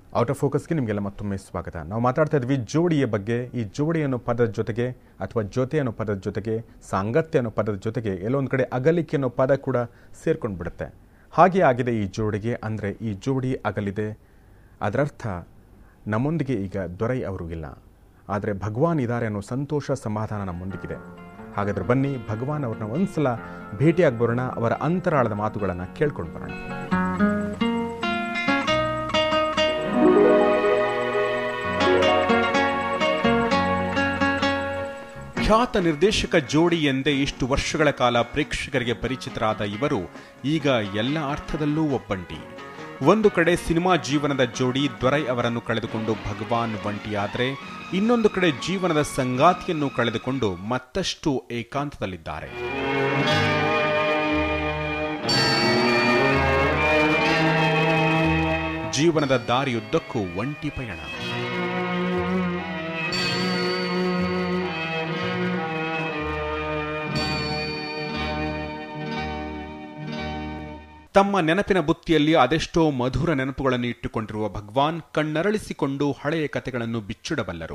out of ಫೋಕಸ್ಗೆ ನಿಮಗೆಲ್ಲ ಮತ್ತೊಮ್ಮೆ ಸ್ವಾಗತ ನಾವು ಮಾತಾಡ್ತಾ ಇದ್ವಿ ಜೋಡಿಯ ಬಗ್ಗೆ ಈ ಜೋಡಿ ಅನ್ನೋ ಪದದ ಜೊತೆಗೆ ಅಥವಾ ಜೊತೆ ಅನ್ನೋ ಪದದ ಜೊತೆಗೆ ಸಾಂಗತ್ಯ ಅನ್ನೋ ಪದದ ಜೊತೆಗೆ ಎಲ್ಲೊಂದು ಕಡೆ ಅಗಲಿಕೆ ಅನ್ನೋ ಪದ ಕೂಡ ಸೇರ್ಕೊಂಡು ಬಿಡುತ್ತೆ ಹಾಗೆ ಆಗಿದೆ ಈ ಜೋಡಿಗೆ ಅಂದರೆ ಈ ಜೋಡಿ ಅಗಲಿದೆ ಅದರರ್ಥ ನಮ್ಮೊಂದಿಗೆ ಈಗ ದೊರೈ ಅವರು ಇಲ್ಲ ಆದರೆ ಭಗವಾನ್ ಇದ್ದಾರೆ ಅನ್ನೋ ಸಂತೋಷ ಸಮಾಧಾನ ನಮ್ಮೊಂದಿಗಿದೆ ಹಾಗಾದ್ರೆ ಬನ್ನಿ ಭಗವಾನ್ ಅವ್ರನ್ನ ಒಂದ್ಸಲ ಭೇಟಿಯಾಗಿ ಬರೋಣ ಅವರ ಅಂತರಾಳದ ಮಾತುಗಳನ್ನು ಕೇಳ್ಕೊಂಡು ಬರೋಣ ಖ್ಯಾತ ನಿರ್ದೇಶಕ ಜೋಡಿ ಎಂದೇ ಇಷ್ಟು ವರ್ಷಗಳ ಕಾಲ ಪ್ರೇಕ್ಷಕರಿಗೆ ಪರಿಚಿತರಾದ ಇವರು ಈಗ ಎಲ್ಲ ಅರ್ಥದಲ್ಲೂ ಒಬ್ಬಂಟಿ ಒಂದು ಕಡೆ ಸಿನಿಮಾ ಜೀವನದ ಜೋಡಿ ದೊರೈ ಅವರನ್ನು ಕಳೆದುಕೊಂಡು ಭಗವಾನ್ ಒಂಟಿಯಾದರೆ ಇನ್ನೊಂದು ಕಡೆ ಜೀವನದ ಸಂಗಾತಿಯನ್ನು ಕಳೆದುಕೊಂಡು ಮತ್ತಷ್ಟು ಏಕಾಂತದಲ್ಲಿದ್ದಾರೆ ಜೀವನದ ದಾರಿಯುದ್ದಕ್ಕೂ ಒಂಟಿ ಪಯಣ ತಮ್ಮ ನೆನಪಿನ ಬುತ್ತಿಯಲ್ಲಿ ಅದೆಷ್ಟೋ ಮಧುರ ನೆನಪುಗಳನ್ನು ಇಟ್ಟುಕೊಂಡಿರುವ ಭಗವಾನ್ ಕಣ್ಣರಳಿಸಿಕೊಂಡು ಹಳೆಯ ಕಥೆಗಳನ್ನು ಬಿಚ್ಚಿಡಬಲ್ಲರು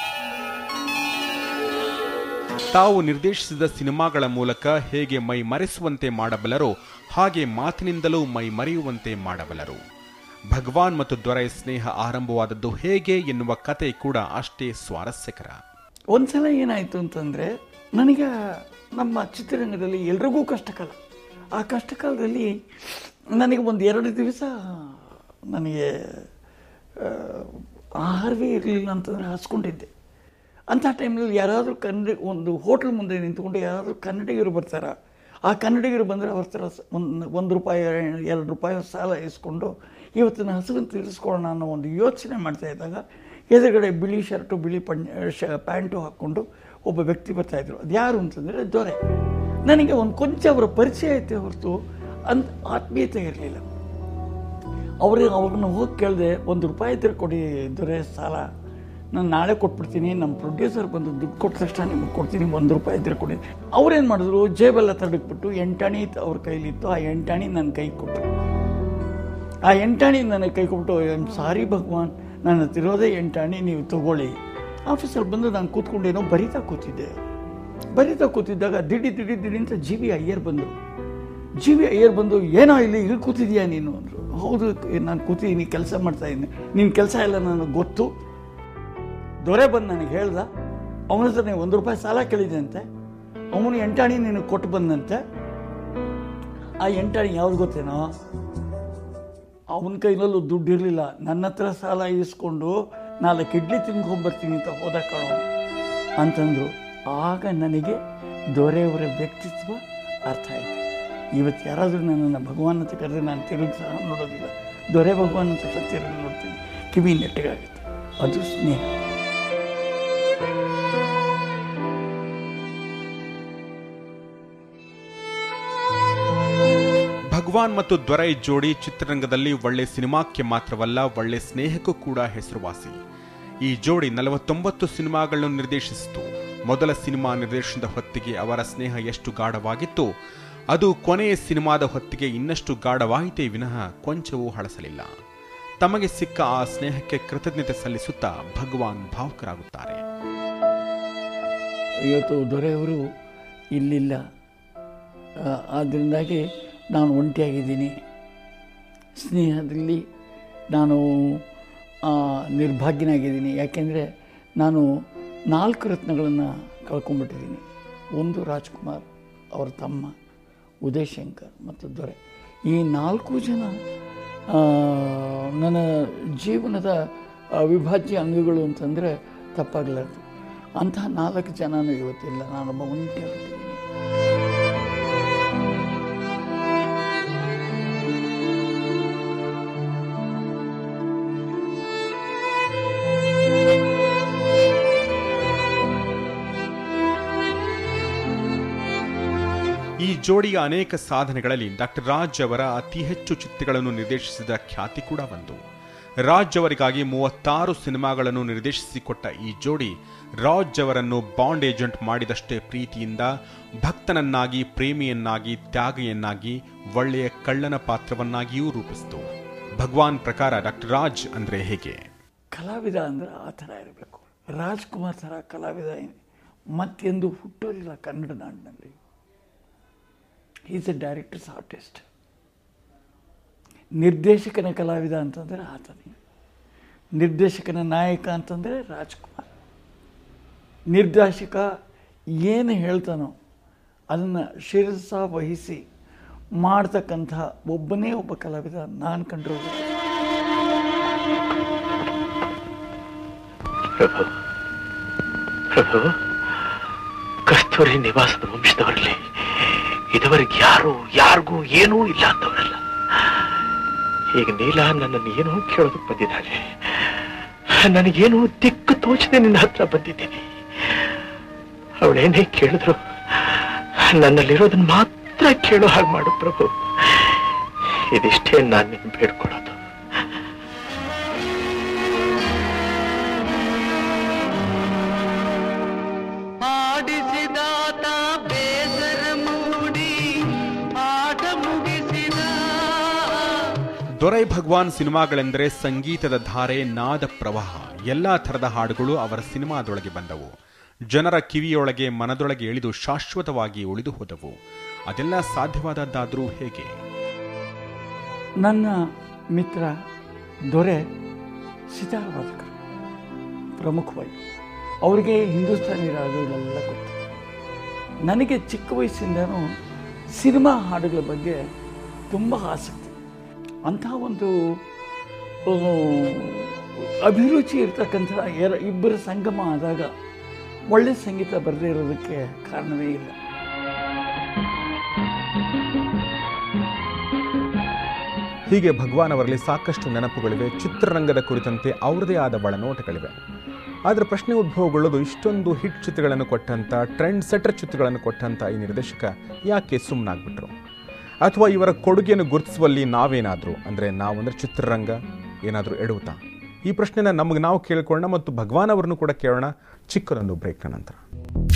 ತಾವು ನಿರ್ದೇಶಿಸಿದ ಸಿನಿಮಾಗಳ ಮೂಲಕ ಹೇಗೆ ಮೈ ಮರೆಸುವಂತೆ ಮಾಡಬಲ್ಲರೋ ಹಾಗೆ ಮಾತಿನಿಂದಲೂ ಮೈ ಮರೆಯುವಂತೆ ಮಾಡಬಲ್ಲರು ಭಗವಾನ್ ಮತ್ತು ದೊರೆ ಸ್ನೇಹ ಆರಂಭವಾದದ್ದು ಹೇಗೆ ಎನ್ನುವ ಕತೆ ಕೂಡ ಅಷ್ಟೇ ಸ್ವಾರಸ್ಯಕರ ಒಂದ್ಸಲ ಏನಾಯಿತು ಅಂತಂದರೆ ನನಗೆ ನಮ್ಮ ಚಿತ್ರರಂಗದಲ್ಲಿ ಎಲ್ರಿಗೂ ಕಷ್ಟಕಾಲ ಆ ಕಷ್ಟಕಾಲದಲ್ಲಿ ನನಗೆ ಒಂದು ಎರಡು ದಿವಸ ನನಗೆ ಆ, ಆಹಾರವೇ ಇರಲಿಲ್ಲ ಅಂತಂದರೆ ಹಸ್ಕೊಂಡಿದ್ದೆ ಅಂಥ ಟೈಮ್ನಲ್ಲಿ ಯಾರಾದರೂ ಕನ್ನಡ ಒಂದು ಹೋಟ್ಲ್ ಮುಂದೆ ನಿಂತ್ಕೊಂಡು ಯಾರಾದರೂ ಕನ್ನಡಿಗರು ಬರ್ತಾರ ಆ ಕನ್ನಡಿಗರು ಬಂದರೆ ಅವ್ರ ಥರ ಸ- ಒಂದು ಒಂದು ರೂಪಾಯಿ ಎರಡು ರೂಪಾಯಿ ಸಾಲ ಇಸ್ಕೊಂಡು ಇವತ್ತಿನ ಹಸುವನ್ನು ತೀರಿಸ್ಕೊಳ್ಳೋಣ ಅನ್ನೋ ಒಂದು ಯೋಚನೆ ಮಾಡ್ತಾ ಇದ್ದಾಗ ಎದುರುಗಡೆ ಬಿಳಿ ಶರ್ಟು ಬಿಳಿ ಪಣ್ ಶ ಪ್ಯಾಂಟು ಹಾಕ್ಕೊಂಡು ಒಬ್ಬ ವ್ಯಕ್ತಿ ಬರ್ತಾಯಿದ್ರು ಅದು ಯಾರು ಅಂತಂದರೆ ದೊರೆ ನನಗೆ ಒಂದು ಕೊಂಚ ಅವರ ಪರಿಚಯ ಐತೆ ಹೊರತು ಅಂತ ಆತ್ಮೀಯತೆ ಇರಲಿಲ್ಲ ಅವ್ರಿಗೆ ಅವ್ರನ್ನ ಹೋಗಿ ಕೇಳಿದೆ ಒಂದು ರೂಪಾಯಿ ಇದ್ರೆ ಕೊಡಿ ದೊರೆ ಸಾಲ ನಾನು ನಾಳೆ ಕೊಟ್ಬಿಡ್ತೀನಿ ನಮ್ಮ ಪ್ರೊಡ್ಯೂಸರ್ ಬಂದು ದುಡ್ಡು ಕೊಟ್ಟ ತಕ್ಷಣ ನಿಮಗೆ ಕೊಡ್ತೀನಿ ಒಂದು ರೂಪಾಯಿ ಇದ್ರೆ ಕೊಡಿ ಅವ್ರೇನು ಮಾಡಿದ್ರು ಜೇಬೆಲ್ಲ ತಡಕ್ಬಿಟ್ಟು ಎಂಟಾಣಿ ಅವ್ರ ಕೈಲಿತ್ತು ಆ ಎಂಟಾಣಿ ನನ್ನ ಕೈ ಕೊಟ್ಟರು ಆ ಎಂಟಾಣಿ ನನಗೆ ಕೈ ಕೊಟ್ಟು ಐಮ್ ಸಾರಿ ಭಗವಾನ್ ನನ್ನ ತಿರೋದೇ ಎಂಟಾಣಿ ನೀವು ತಗೊಳ್ಳಿ ಆಫೀಸಲ್ಲಿ ಬಂದು ನಾನು ಕೂತ್ಕೊಂಡೇನೋ ಬರಿತಾ ಕೂತಿದ್ದೆ ಬರಿತಾ ಕೂತಿದ್ದಾಗ ದಿಡಿ ದಿಡಿ ದಿಡಿ ಅಂತ ಜಿ ವಿ ಅಯ್ಯರ್ ಬಂದರು ಜಿ ವಿ ಅಯ್ಯರ್ ಬಂದು ಏನೋ ಇಲ್ಲಿ ಇಲ್ಲಿ ಕೂತಿದ್ಯಾ ನೀನು ಅಂದರು ಹೌದು ನಾನು ಕೂತಿದ್ದೀನಿ ಕೆಲಸ ಮಾಡ್ತಾ ಇದ್ದೀನಿ ನಿನ್ನ ಕೆಲಸ ಎಲ್ಲ ನನಗೆ ಗೊತ್ತು ದೊರೆ ಬಂದು ನನಗೆ ಹೇಳ್ದ ಅವನ ಹತ್ರ ನೀವು ಒಂದು ರೂಪಾಯಿ ಸಾಲ ಕೇಳಿದಂತೆ ಅವನು ಎಂಟಾಣಿ ನಿನಗೆ ಕೊಟ್ಟು ಬಂದಂತೆ ಆ ಎಂಟಾಣಿ ಯಾವ್ದು ಗೊತ್ತೇನೋ ಅವನ ಕೈನಲ್ಲೂ ದುಡ್ಡು ಇರಲಿಲ್ಲ ನನ್ನ ಹತ್ರ ಸಾಲ ಇಸ್ಕೊಂಡು ನಾಲ್ಕು ಇಡ್ಲಿ ತಿನ್ಕೊಂಬರ್ತೀನಿ ಅಂತ ಹೋದ ಕಣೋ ಅಂತಂದರು ಆಗ ನನಗೆ ದೊರೆಯವರ ವ್ಯಕ್ತಿತ್ವ ಅರ್ಥ ಆಯಿತು ಇವತ್ತು ಯಾರಾದರೂ ನನ್ನನ್ನು ಭಗವಾನ್ ಅಂತ ಕರೆದ್ರೆ ನಾನು ತಿರುಗಿ ಸಹ ನೋಡೋದಿಲ್ಲ ದೊರೆ ಭಗವಾನ್ ಅಂತ ಸಹ ತಿರುಗಿ ನೋಡ್ತೀನಿ ಕಿವಿ ನೆಟ್ಟಗಾಗುತ್ತೆ ಅದು ಸ್ನೇಹ ಭಗವಾನ್ ಮತ್ತು ದೊರೈ ಜೋಡಿ ಚಿತ್ರರಂಗದಲ್ಲಿ ಒಳ್ಳೆ ಸಿನಿಮಾಕ್ಕೆ ಮಾತ್ರವಲ್ಲ ಒಳ್ಳೆ ಸ್ನೇಹಕ್ಕೂ ಕೂಡ ಹೆಸರುವಾಸಿ ಈ ಜೋಡಿ ನಲವತ್ತೊಂಬತ್ತು ಸಿನಿಮಾಗಳನ್ನು ನಿರ್ದೇಶಿಸಿತು ಮೊದಲ ಸಿನಿಮಾ ನಿರ್ದೇಶನದ ಹೊತ್ತಿಗೆ ಅವರ ಸ್ನೇಹ ಎಷ್ಟು ಗಾಢವಾಗಿತ್ತು ಅದು ಕೊನೆಯ ಸಿನಿಮಾದ ಹೊತ್ತಿಗೆ ಇನ್ನಷ್ಟು ಗಾಢವಾಯಿತೇ ವಿನಃ ಕೊಂಚವೂ ಹಳಸಲಿಲ್ಲ ತಮಗೆ ಸಿಕ್ಕ ಆ ಸ್ನೇಹಕ್ಕೆ ಕೃತಜ್ಞತೆ ಸಲ್ಲಿಸುತ್ತಾ ಭಗವಾನ್ ಭಾವುಕರಾಗುತ್ತಾರೆ ಇವತ್ತು ದೊರೆಯವರು ಇಲ್ಲಿಲ್ಲ ಆ, ಆದ್ದರಿಂದಾಗಿ ನಾನು ಒಂಟಿಯಾಗಿದ್ದೀನಿ ಸ್ನೇಹದಲ್ಲಿ ನಾನು ಆ, ನಿರ್ಭಾಗ್ಯನಾಗಿದ್ದೀನಿ ಯಾಕೆಂದರೆ ನಾನು ನಾಲ್ಕು ರತ್ನಗಳನ್ನು ಕಳ್ಕೊಂಡ್ಬಿಟ್ಟಿದ್ದೀನಿ ಒಂದು ರಾಜ್ಕುಮಾರ್ ಅವರ ತಮ್ಮ ಉದಯ್ ಶಂಕರ್ ಮತ್ತು ದೊರೆ ಈ ನಾಲ್ಕು ಜನ ಆ, ನನ್ನ ಜೀವನದ ಅವಿಭಾಜ್ಯ ಅಂಗಗಳು ಅಂತಂದರೆ ತಪ್ಪಾಗಲಾರ್ದು ಅಂತಹ ನಾಲ್ಕು ಜನನೂ ಇವತ್ತಿಲ್ಲ ನಾನೊಬ್ಬ ಒಂಟಿಯಾಗಿದ್ದೀನಿ ಈ ಜೋಡಿಯ ಅನೇಕ ಸಾಧನೆಗಳಲ್ಲಿ ಡಾಕ್ಟರ್ ರಾಜ್ ಅವರ ಅತಿ ಹೆಚ್ಚು ಚಿತ್ರಗಳನ್ನು ನಿರ್ದೇಶಿಸಿದ ಖ್ಯಾತಿ ಕೂಡ ಒಂದು ರಾಜ್ ಅವರಿಗಾಗಿ ಮೂವತ್ತಾರು ಸಿನಿಮಾಗಳನ್ನು ನಿರ್ದೇಶಿಸಿಕೊಟ್ಟ ಈ ಜೋಡಿ ರಾಜ್ ಅವರನ್ನು ಬಾಂಡ್ ಏಜೆಂಟ್ ಮಾಡಿದಷ್ಟೇ ಪ್ರೀತಿಯಿಂದ ಭಕ್ತನನ್ನಾಗಿ ಪ್ರೇಮಿಯನ್ನಾಗಿ ತ್ಯಾಗಿಯನ್ನಾಗಿ ಒಳ್ಳೆಯ ಕಳ್ಳನ ಪಾತ್ರವನ್ನಾಗಿಯೂ ರೂಪಿಸಿತು ಭಗವಾನ್ ಪ್ರಕಾರ ಡಾಕ್ಟರ್ ರಾಜ್ ಅಂದ್ರೆ ಹೇಗೆ ಕಲಾವಿದ ಅಂದ್ರೆ ಆ ಥರ ಇರಬೇಕು ರಾಜ್ಕುಮಾರ್ ಥರ ಕಲಾವಿದ ಮತ್ತೆಂದು ಹುಟ್ಟೋರಿಲ್ಲ ಕನ್ನಡ ನಾಡಿನಲ್ಲಿ ಈಸ್ ಎ ಡೈರೆಕ್ಟರ್ಸ್ ಆರ್ಟಿಸ್ಟ್ ನಿರ್ದೇಶಕನ ಕಲಾವಿದ ಅಂತಂದರೆ ಆತನೇ ನಿರ್ದೇಶಕನ ನಾಯಕ ಅಂತಂದರೆ ರಾಜ್ಕುಮಾರ್ ನಿರ್ದೇಶಕ ಏನು ಹೇಳ್ತಾನೋ ಅದನ್ನು ಶಿರಸ ವಹಿಸಿ ಮಾಡ್ತಕ್ಕಂಥ ಒಬ್ಬನೇ ಒಬ್ಬ ಕಲಾವಿದ ನಾನು ಕಂಡಿರೋದು ಪ್ರಭು ಪ್ರಭು ಕಸ್ತೂರಿ ನಿವಾಸದ ವಂಶದವರಲ್ಲಿ ಇದುವರೆಗೆ ಯಾರು ಯಾರಿಗೂ ಏನೂ ಇಲ್ಲ ಅಂತವರಲ್ಲ ಈಗ ನೀಲ ನನ್ನನ್ನು ಏನೋ ಕೇಳೋದಕ್ಕೆ ಬಂದಿದ್ದಾಳೆ ನನಗೇನು ದಿಕ್ಕು ತೋಚದೆ ನಿನ್ನ ಹತ್ರ ಬಂದಿದ್ದೀನಿ ಅವಳೇನೇ ಕೇಳಿದ್ರು ನನ್ನಲ್ಲಿರೋದನ್ನ ಮಾತ್ರ ಕೇಳೋ ಹಾಗೆ ಮಾಡು ಪ್ರಭು ಇದಿಷ್ಟೇ ನಾನು ನಿನ್ನ ಬೇಡ್ಕೊಳ್ಳೋದು ಆಡಿಸಿದಾತ ಬೇಸರ ಮೂಡಿ ಆಟ ಮುಗಿಸಿದ ದೊರೈ ಭಗವಾನ್ ಸಿನಿಮಾಗಳೆಂದರೆ ಸಂಗೀತದ ಧಾರೆ ನಾದ ಪ್ರವಾಹ ಎಲ್ಲಾ ಥರದ ಹಾಡುಗಳು ಅವರ ಸಿನಿಮಾದೊಳಗೆ ಬಂದವು ಜನರ ಕಿವಿಯೊಳಗೆ ಮನದೊಳಗೆ ಇಳಿದು ಶಾಶ್ವತವಾಗಿ ಉಳಿದು ಹೋದವು ಅದೆಲ್ಲ ಸಾಧ್ಯವಾದದ್ದಾದರೂ ಹೇಗೆ ನನ್ನ ಮಿತ್ರ ದೊರೆ ಸಿತಾರ್ ವಾದಕರು ಪ್ರಮುಖವಾಗಿ ಅವರಿಗೆ ಹಿಂದೂಸ್ತಾನಿ ರಾಗಗಳೆಲ್ಲ ಗೊತ್ತು ನನಗೆ ಚಿಕ್ಕ ವಯಸ್ಸಿಂದನೂ ಸಿನಿಮಾ ಹಾಡುಗಳ ಬಗ್ಗೆ ತುಂಬ ಆಸಕ್ತಿ ಅಂಥ ಒಂದು ಆ, ಅಭಿರುಚಿ ಇರ್ತಕ್ಕಂಥ ಎರ ಇಬ್ಬರ ಸಂಗಮ ಆದಾಗ ಒಳ್ಳೆ ಸಂಗೀತ ಬರದೇ ಇರೋದಕ್ಕೆ ಕಾರಣವೇ ಇಲ್ಲ ಹೀಗೆ ಭಗವಾನ್ ಅವರಲ್ಲಿ ಸಾಕಷ್ಟು ನೆನಪುಗಳಿವೆ ಚಿತ್ರರಂಗದ ಕುರಿತಂತೆ ಅವರದೇ ಆದ ಒಳನೋಟಗಳಿವೆ ಆದರೆ ಪ್ರಶ್ನೆ ಉದ್ಭವಗೊಳ್ಳೋದು ಇಷ್ಟೊಂದು ಹಿಟ್ ಚಿತ್ರಗಳನ್ನು ಕೊಟ್ಟಂಥ ಟ್ರೆಂಡ್ ಸೆಟರ್ ಚಿತ್ರಗಳನ್ನು ಕೊಟ್ಟಂಥ ಈ ನಿರ್ದೇಶಕ ಯಾಕೆ ಸುಮ್ಮನಾಗ್ಬಿಟ್ರು ಅಥವಾ ಇವರ ಕೊಡುಗೆಯನ್ನು ಗುರುತಿಸುವಲ್ಲಿ ನಾವೇನಾದರೂ ಅಂದರೆ ನಾವು ಅಂದರೆ ಚಿತ್ರರಂಗ ಏನಾದರೂ ಎಡುತ್ತಾ ಈ ಪ್ರಶ್ನೆನ ನಮಗೆ ನಾವು ಕೇಳ್ಕೊಳ್ಳೋಣ ಮತ್ತು ಭಗವಾನ್ ಅವರನ್ನು ಕೂಡ ಕೇಳೋಣ ಚಿಕ್ಕದೊಂದು ಬ್ರೇಕ್ನ ನಂತರ